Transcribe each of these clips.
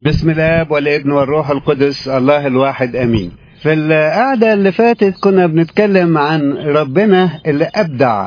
بسم الله والابن والروح القدس الله الواحد امين في القعدة اللي فاتت كنا بنتكلم عن ربنا اللي ابدع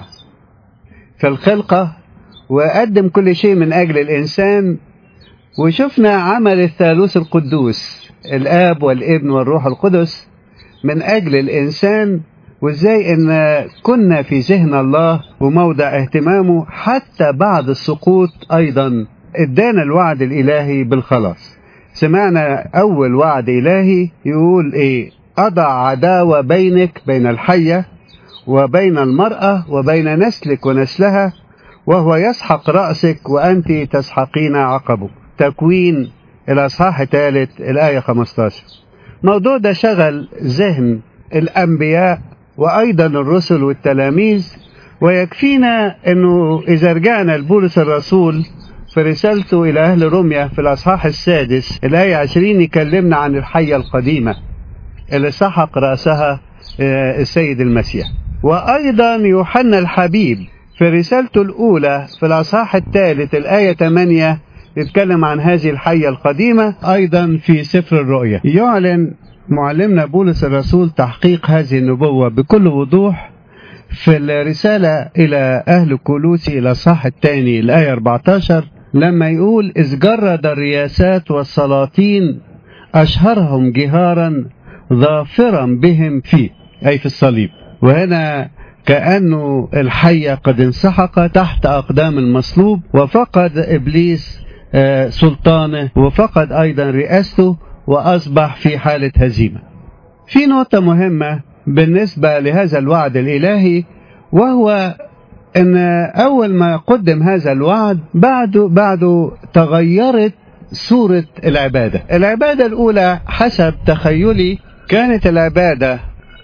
في الخلقة وقدم كل شيء من اجل الانسان وشفنا عمل الثالوث القدوس الاب والابن والروح القدس من اجل الانسان وازاي ان كنا في ذهن الله وموضع اهتمامه حتى بعد السقوط ايضا ادانا الوعد الالهي بالخلاص سمعنا اول وعد الهي يقول ايه اضع عداوة بينك بين الحية وبين المرأة وبين نسلك ونسلها وهو يسحق رأسك وأنت تسحقين عقبه تكوين الأصحاح الثالث الآية 15 موضوع ده شغل ذهن الأنبياء وأيضا الرسل والتلاميذ ويكفينا أنه إذا رجعنا لبولس الرسول في رسالته إلى أهل روميا في الأصحاح السادس الآية 20 يكلمنا عن الحية القديمة اللي سحق رأسها السيد المسيح وأيضا يوحنا الحبيب في رسالته الأولى في الأصحاح الثالث الآية 8 يتكلم عن هذه الحية القديمة أيضا في سفر الرؤيا يعلن معلمنا بولس الرسول تحقيق هذه النبوة بكل وضوح في الرسالة إلى أهل كولوسي إلى الصح الثاني الآية 14 لما يقول إذ جرد الرياسات والسلاطين أشهرهم جهارا ظافرا بهم فيه أي في الصليب وهنا كأنه الحية قد انسحق تحت أقدام المصلوب وفقد إبليس سلطانه وفقد أيضا رئاسته وأصبح في حالة هزيمة في نقطة مهمة بالنسبة لهذا الوعد الإلهي وهو أن أول ما قدم هذا الوعد بعده بعده تغيرت صورة العبادة العبادة الأولى حسب تخيلي كانت العبادة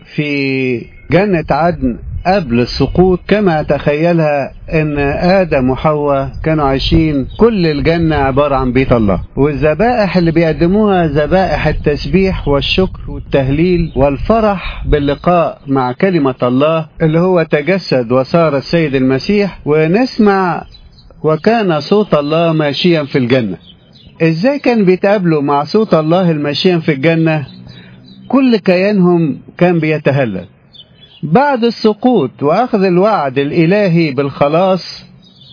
في جنة عدن قبل السقوط كما تخيلها ان ادم وحواء كانوا عايشين كل الجنه عباره عن بيت الله والذبائح اللي بيقدموها ذبائح التسبيح والشكر والتهليل والفرح باللقاء مع كلمه الله اللي هو تجسد وصار السيد المسيح ونسمع وكان صوت الله ماشيا في الجنه ازاي كان بيتقابلوا مع صوت الله الماشيا في الجنه كل كيانهم كان بيتهلل بعد السقوط واخذ الوعد الالهي بالخلاص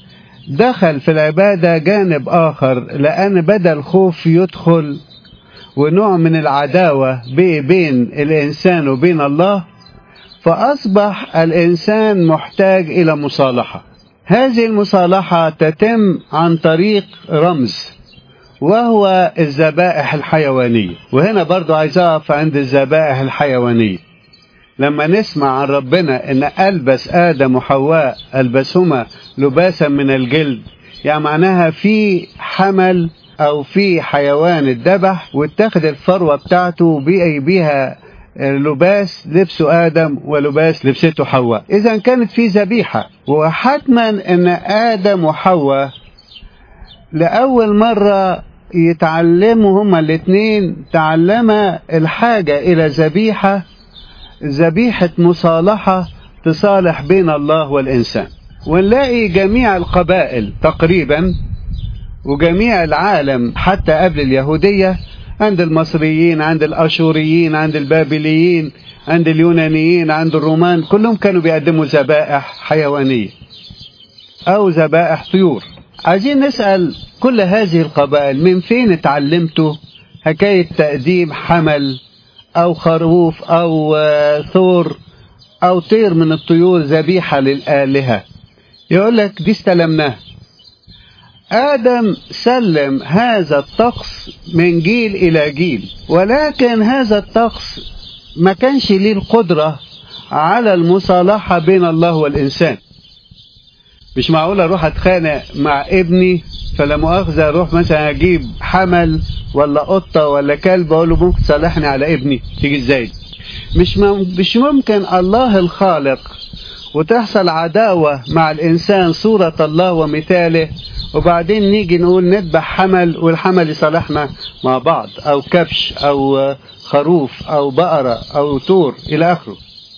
دخل في العباده جانب اخر لان بدا الخوف يدخل ونوع من العداوه بين الانسان وبين الله فاصبح الانسان محتاج الى مصالحه هذه المصالحه تتم عن طريق رمز وهو الذبائح الحيوانيه وهنا برضو عايز اقف عند الذبائح الحيوانيه لما نسمع عن ربنا ان البس ادم وحواء البسهما لباسا من الجلد يعني معناها في حمل او في حيوان اتذبح واتخذ الفروه بتاعته وبقي بيها لباس لبسه ادم ولباس لبسته حواء اذا كانت في ذبيحه وحتما ان ادم وحواء لاول مره يتعلموا هما الاثنين تعلما الحاجه الى ذبيحه ذبيحة مصالحة تصالح بين الله والإنسان ونلاقي جميع القبائل تقريبا وجميع العالم حتى قبل اليهودية عند المصريين عند الأشوريين عند البابليين عند اليونانيين عند الرومان كلهم كانوا بيقدموا ذبائح حيوانية أو ذبائح طيور عايزين نسأل كل هذه القبائل من فين اتعلمتوا حكاية تقديم حمل أو خروف أو ثور أو طير من الطيور ذبيحة للآلهة يقول لك دي استلمناها آدم سلم هذا الطقس من جيل إلى جيل ولكن هذا الطقس ما كانش ليه القدرة على المصالحة بين الله والإنسان مش معقول أروح أتخانق مع ابني فلا مؤاخذة أروح مثلا أجيب حمل ولا قطة ولا كلب أقول له ممكن تصالحني على ابني تيجي إزاي مش مش ممكن الله الخالق وتحصل عداوة مع الإنسان صورة الله ومثاله وبعدين نيجي نقول نذبح حمل والحمل يصالحنا مع بعض أو كبش أو خروف أو بقرة أو تور إلى آخره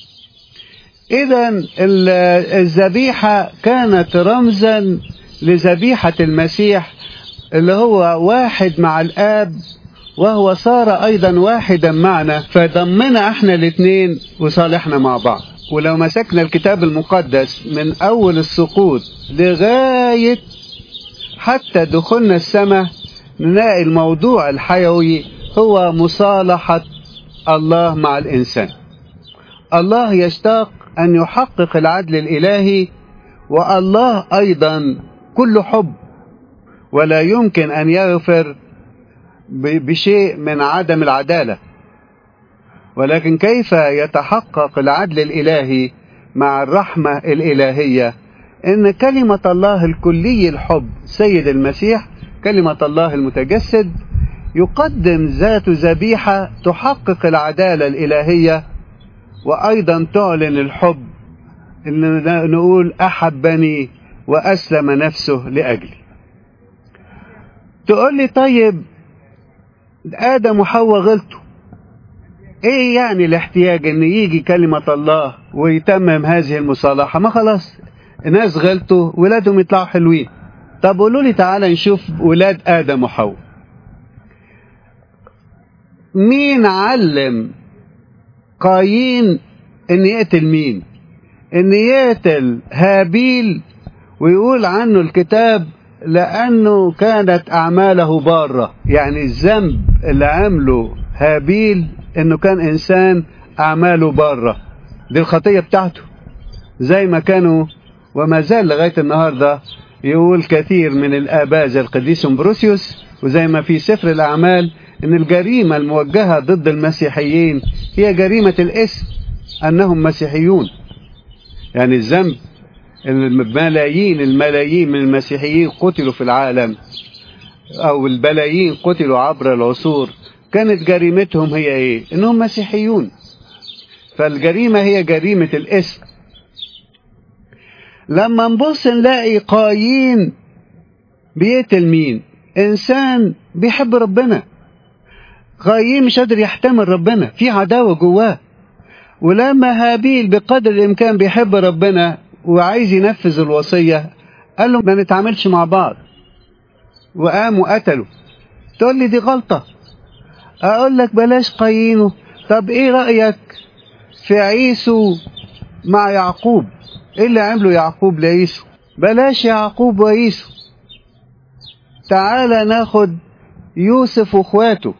إذا الذبيحة كانت رمزا لذبيحة المسيح اللي هو واحد مع الآب وهو صار أيضا واحدا معنا فضمنا احنا الاثنين وصالحنا مع بعض ولو مسكنا الكتاب المقدس من أول السقوط لغاية حتى دخولنا السماء نلاقي الموضوع الحيوي هو مصالحة الله مع الإنسان الله يشتاق أن يحقق العدل الإلهي والله أيضا كل حب ولا يمكن أن يغفر بشيء من عدم العدالة ولكن كيف يتحقق العدل الإلهي مع الرحمة الإلهية إن كلمة الله الكلي الحب سيد المسيح كلمة الله المتجسد يقدم ذات ذبيحة تحقق العدالة الإلهية وأيضا تعلن الحب إن نقول أحبني وأسلم نفسه لأجلي تقول لي طيب آدم وحواء غلطوا ايه يعني الاحتياج ان يجي كلمة الله ويتمم هذه المصالحة ما خلاص الناس غلطوا ولادهم يطلعوا حلوين طب قولوا لي تعالى نشوف ولاد آدم وحواء مين علم قايين ان يقتل مين ان يقتل هابيل ويقول عنه الكتاب لأنه كانت أعماله بارة يعني الذنب اللي عمله هابيل أنه كان إنسان أعماله بارة دي الخطية بتاعته زي ما كانوا وما زال لغاية النهاردة يقول كثير من الآباء زي القديس امبروسيوس وزي ما في سفر الأعمال أن الجريمة الموجهة ضد المسيحيين هي جريمة الاسم أنهم مسيحيون يعني الذنب الملايين الملايين من المسيحيين قتلوا في العالم او البلايين قتلوا عبر العصور كانت جريمتهم هي ايه انهم مسيحيون فالجريمة هي جريمة الاسم لما نبص نلاقي قايين بيقتل مين انسان بيحب ربنا قايين مش قادر يحتمل ربنا في عداوة جواه ولما هابيل بقدر الامكان بيحب ربنا وعايز ينفذ الوصية قال له ما نتعاملش مع بعض وقاموا قتلوا تقول لي دي غلطة اقول لك بلاش قايينه طب ايه رأيك في عيسو مع يعقوب ايه اللي عمله يعقوب لعيسو بلاش يعقوب وعيسو تعالى ناخد يوسف واخواته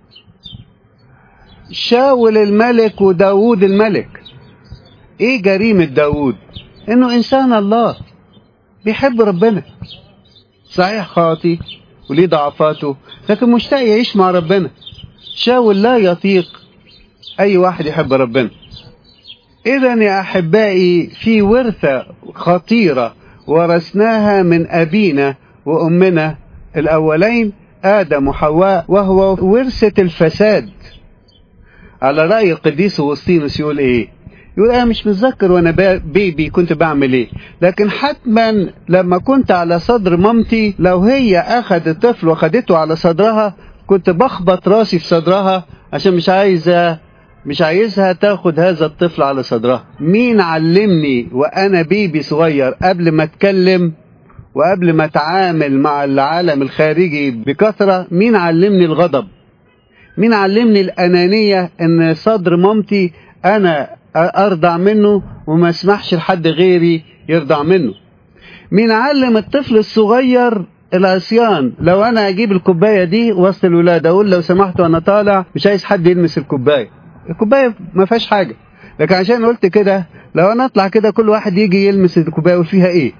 شاول الملك وداود الملك ايه جريمة داود انه انسان الله بيحب ربنا صحيح خاطي وليه ضعفاته لكن مشتاق يعيش مع ربنا شاول لا يطيق اي واحد يحب ربنا اذا يا احبائي في ورثة خطيرة ورثناها من ابينا وامنا الاولين ادم وحواء وهو ورثة الفساد على رأي القديس أغسطينوس يقول ايه يقول انا مش متذكر وانا بيبي كنت بعمل ايه لكن حتما لما كنت على صدر مامتي لو هي اخذت طفل واخدته على صدرها كنت بخبط راسي في صدرها عشان مش عايزة مش عايزها تاخد هذا الطفل على صدرها مين علمني وانا بيبي صغير قبل ما اتكلم وقبل ما اتعامل مع العالم الخارجي بكثرة مين علمني الغضب مين علمني الانانية ان صدر مامتي انا ارضع منه وما اسمحش لحد غيري يرضع منه مين علم الطفل الصغير العصيان لو انا اجيب الكوبايه دي وسط الولاد اقول لو سمحتوا انا طالع مش عايز حد يلمس الكوبايه الكوبايه ما فيهاش حاجه لكن عشان قلت كده لو انا اطلع كده كل واحد يجي يلمس الكوبايه يقول فيها ايه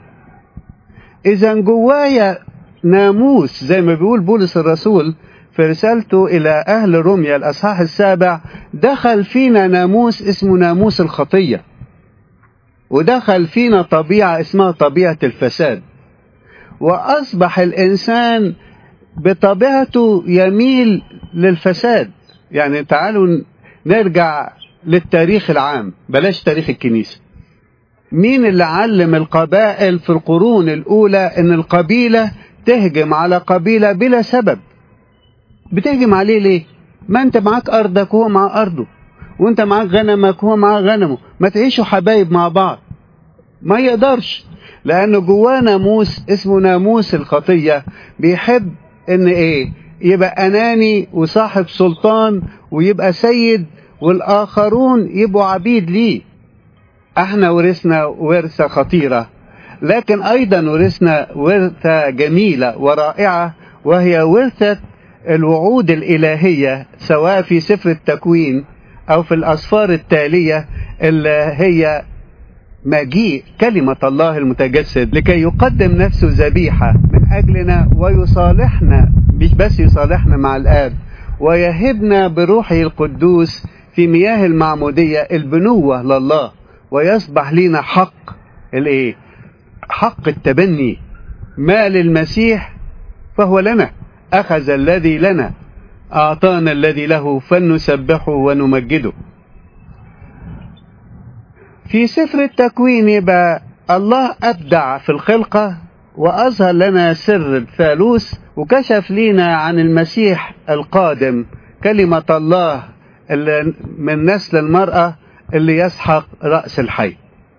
اذا جوايا ناموس زي ما بيقول بولس الرسول في رسالته إلى أهل روميا الأصحاح السابع دخل فينا ناموس اسمه ناموس الخطية ودخل فينا طبيعة اسمها طبيعة الفساد وأصبح الإنسان بطبيعته يميل للفساد يعني تعالوا نرجع للتاريخ العام بلاش تاريخ الكنيسة مين اللي علم القبائل في القرون الأولى إن القبيلة تهجم على قبيلة بلا سبب بتهجم عليه ليه ما انت معاك ارضك وهو مع ارضه وانت معاك غنمك وهو معاه غنمه ما تعيشوا حبايب مع بعض ما يقدرش لأنه جواه ناموس اسمه ناموس الخطية بيحب إن إيه يبقى أناني وصاحب سلطان ويبقى سيد والآخرون يبقوا عبيد ليه احنا ورثنا ورثة خطيرة لكن أيضا ورثنا ورثة جميلة ورائعة وهي ورثة الوعود الإلهية سواء في سفر التكوين أو في الأسفار التالية اللي هي مجيء كلمة الله المتجسد لكي يقدم نفسه ذبيحة من أجلنا ويصالحنا مش بس يصالحنا مع الآب ويهبنا بروحه القدوس في مياه المعمودية البنوة لله ويصبح لنا حق الايه حق التبني ما للمسيح فهو لنا أخذ الذي لنا أعطانا الذي له فلنسبحه ونمجده في سفر التكوين يبقى الله أبدع في الخلقة وأظهر لنا سر الثالوث وكشف لنا عن المسيح القادم كلمة الله اللي من نسل المرأة اللي يسحق رأس الحي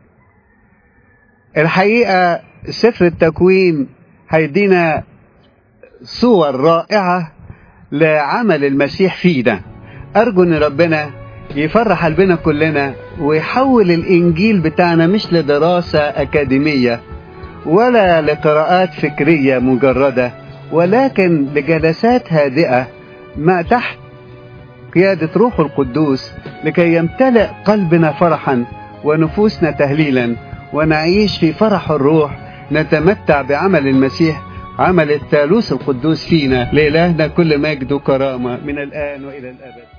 الحقيقة سفر التكوين هيدينا صور رائعة لعمل المسيح فينا أرجو أن ربنا يفرح قلبنا كلنا ويحول الإنجيل بتاعنا مش لدراسة أكاديمية ولا لقراءات فكرية مجردة ولكن لجلسات هادئة ما تحت قيادة روح القدوس لكي يمتلئ قلبنا فرحا ونفوسنا تهليلا ونعيش في فرح الروح نتمتع بعمل المسيح عمل الثالوث القدوس فينا لإلهنا كل مجد وكرامة من الآن وإلى الأبد